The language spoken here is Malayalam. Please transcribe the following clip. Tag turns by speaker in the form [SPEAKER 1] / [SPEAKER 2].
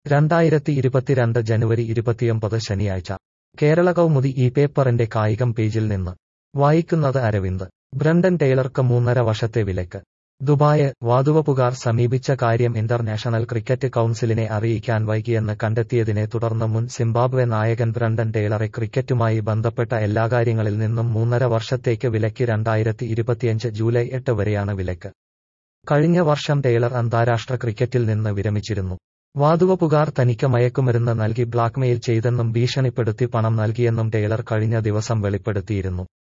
[SPEAKER 1] രണ്ടായിരത്തി ഇരുപത്തിരണ്ട് ജനുവരി ഇരുപത്തിയൊമ്പത് ശനിയാഴ്ച കേരള കൗമുദി ഈ പേപ്പറിന്റെ കായികം പേജിൽ നിന്ന് വായിക്കുന്നത് അരവിന്ദ് ബ്രണ്ടൻ ടൈലർക്ക് മൂന്നര വർഷത്തെ വിലക്ക് ദുബായ് വാതുവപ്പുകാർ സമീപിച്ച കാര്യം ഇന്റർനാഷണൽ ക്രിക്കറ്റ് കൗൺസിലിനെ അറിയിക്കാൻ വൈകിയെന്ന് കണ്ടെത്തിയതിനെ തുടർന്ന് മുൻ സിംബാബ്വെ നായകൻ ബ്രണ്ടൻ ടൈലറെ ക്രിക്കറ്റുമായി ബന്ധപ്പെട്ട എല്ലാ കാര്യങ്ങളിൽ നിന്നും മൂന്നര വർഷത്തേക്ക് വിലക്കി രണ്ടായിരത്തി ഇരുപത്തിയഞ്ച് ജൂലൈ എട്ട് വരെയാണ് വിലക്ക് കഴിഞ്ഞ വർഷം ടൈലർ അന്താരാഷ്ട്ര ക്രിക്കറ്റിൽ നിന്ന് വിരമിച്ചിരുന്നു വാതുവപ്പുകാർ തനിക്ക് മയക്കുമരുന്ന് നൽകി ബ്ലാക്ക്മെയിൽ ചെയ്തെന്നും ഭീഷണിപ്പെടുത്തി പണം നൽകിയെന്നും ടൈലർ കഴിഞ്ഞ ദിവസം വെളിപ്പെടുത്തിയിരുന്നു